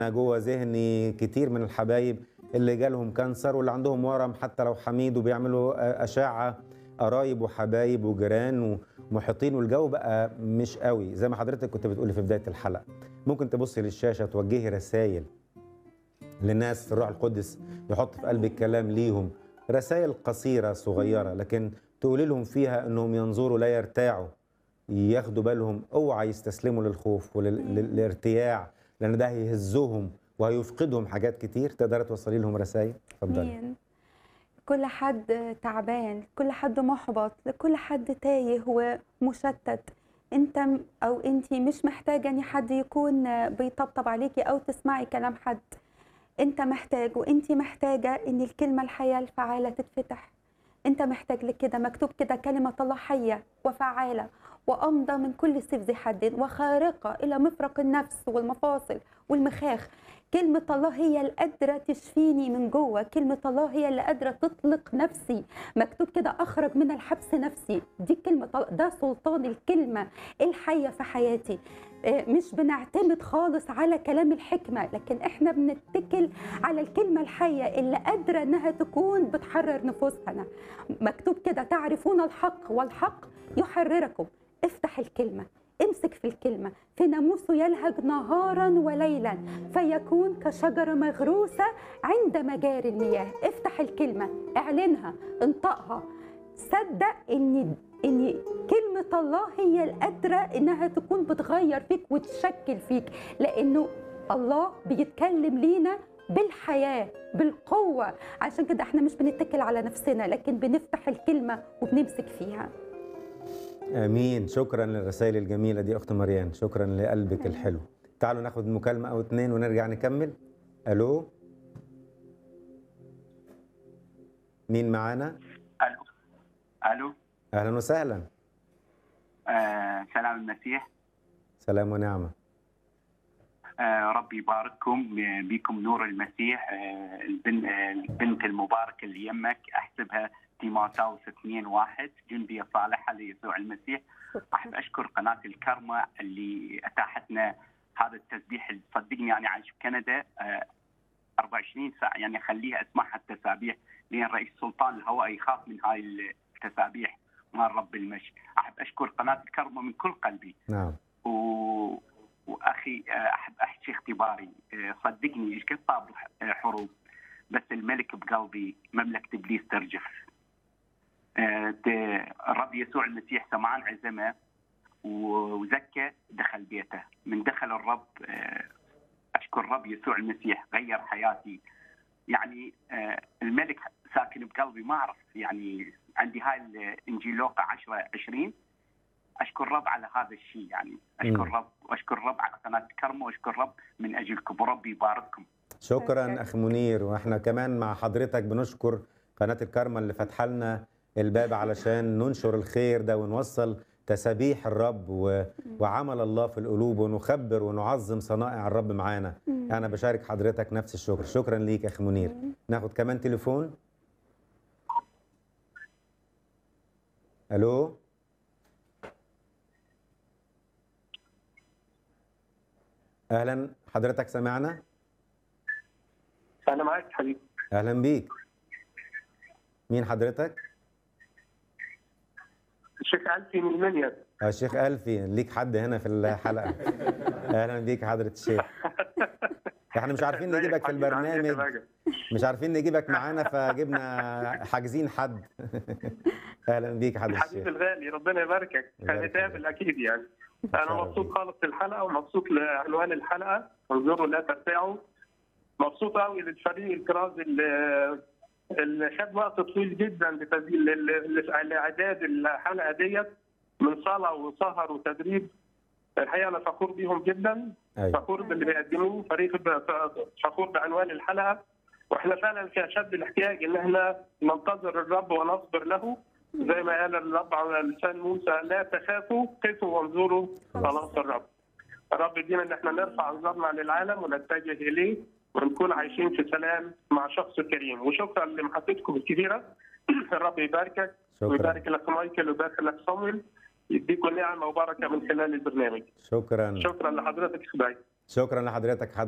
جوه ذهني كتير من الحبايب اللي جالهم كانسر واللي عندهم ورم حتى لو حميد وبيعملوا أشعة قرايب وحبايب وجيران ومحيطين والجو بقى مش قوي زي ما حضرتك كنت بتقولي في بداية الحلقة ممكن تبصي للشاشة توجهي رسائل للناس الروح القدس يحط في قلب الكلام ليهم رسائل قصيرة صغيرة لكن تقولي لهم فيها انهم ينظروا لا يرتاعوا ياخدوا بالهم اوعى يستسلموا للخوف وللارتياع لان ده هيهزهم وهيفقدهم حاجات كتير تقدر توصلي لهم رسائل اتفضلي مين كل حد تعبان كل حد محبط كل حد تايه ومشتت انت م- او انت مش محتاجه ان حد يكون بيطبطب عليكي او تسمعي كلام حد انت محتاج وانت محتاجه ان الكلمه الحيه الفعاله تتفتح انت محتاج لكده مكتوب كده كلمه الله حيه وفعاله وامضى من كل سيف ذي حد وخارقه الى مفرق النفس والمفاصل والمخاخ كلمة الله هي القادرة تشفيني من جوه كلمة الله هي اللي قادرة تطلق نفسي مكتوب كده أخرج من الحبس نفسي دي كلمة الله ده سلطان الكلمة الحية في حياتي آه، مش بنعتمد خالص على كلام الحكمة لكن احنا بنتكل على الكلمة الحية اللي قادرة انها تكون بتحرر نفوسنا مكتوب كده تعرفون الحق والحق يحرركم افتح الكلمة امسك في الكلمة في ناموسه يلهج نهارا وليلا فيكون كشجرة مغروسة عند مجاري المياه افتح الكلمة اعلنها انطقها صدق ان ان كلمة الله هي القادرة انها تكون بتغير فيك وتشكل فيك لانه الله بيتكلم لينا بالحياة بالقوة عشان كده احنا مش بنتكل على نفسنا لكن بنفتح الكلمة وبنمسك فيها امين شكرا للرسائل الجميله دي اخت مريان شكرا لقلبك الحلو تعالوا ناخد مكالمه او اتنين ونرجع نكمل الو مين معانا الو الو اهلا وسهلا آه سلام المسيح سلام ونعمه آه ربي يبارككم آه، بكم نور المسيح آه البن آه البنت المباركه اللي يمك احسبها تيموثاوس 2 1 جنديه صالحه ليسوع المسيح احب اشكر قناه الكرمه اللي اتاحتنا هذا التسبيح اللي صدقني انا عايش في كندا آه 24 ساعه يعني اخليها اسمعها التسابيح لان رئيس سلطان الهواء يخاف من هاي التسابيح مال رب المجد احب اشكر قناه الكرمه من كل قلبي نعم و... واخي آه، احب احكي اختباري آه، صدقني ايش قد صار آه، حروب بس الملك بقلبي مملكه ابليس ترجف آه، ت- الرب يسوع المسيح سمعان عزمه و- وزكى دخل بيته من دخل الرب آه، اشكر الرب يسوع المسيح غير حياتي يعني آه، الملك ساكن بقلبي ما اعرف يعني عندي هاي الانجيل لوقا 10 20 اشكر الرب على هذا الشيء يعني اشكر مم. الرب واشكر الرب على قناه كرمه واشكر الرب من اجلكم وربي يبارككم شكرا شكراً. اخ منير واحنا كمان مع حضرتك بنشكر قناه الكرمه اللي فتح لنا الباب علشان ننشر الخير ده ونوصل تسابيح الرب و... وعمل الله في القلوب ونخبر ونعظم صنائع الرب معانا انا بشارك حضرتك نفس الشكر شكرا ليك اخ منير ناخد كمان تليفون الو اهلا حضرتك سمعنا انا معاك حبيبي اهلا بيك مين حضرتك الشيخ ألفي من المنيا آه، الشيخ ألفي ليك حد هنا في الحلقة أهلا بيك حضرة الشيخ احنا مش عارفين نجيبك في البرنامج مش عارفين نجيبك معانا فجبنا حاجزين حد أهلا بيك حضرة الحبيب الشيخ الغالي ربنا يباركك يبارك هنتقابل اكيد يعني شرف انا مبسوط ليك. خالص بالحلقه ومبسوط لعنوان الحلقه انظروا لا ترتاعوا مبسوط قوي للفريق الكراز اللي اللي خد وقت طويل جدا لتسجيل ل- ل- لاعداد الحلقه ديت من صلاه وسهر وتدريب الحقيقه انا فخور بيهم جدا أيوة. فخور باللي بيقدموه فريق ب- فخور بعنوان الحلقه واحنا فعلا في اشد الاحتياج ان احنا ننتظر الرب ونصبر له زي ما قال الرب على لسان موسى لا تخافوا قفوا وانظروا خلاص الرب الرب يدينا ان احنا نرفع انظارنا للعالم ونتجه اليه ونكون عايشين في سلام مع شخص كريم وشكرا لمحبتكم الكبيره الرب يباركك شكرا ويبارك لك مايكل ويبارك لك صامويل يديكم نعمه وبركه من خلال البرنامج شكرا شكرا لحضرتك خباي شكرا لحضرتك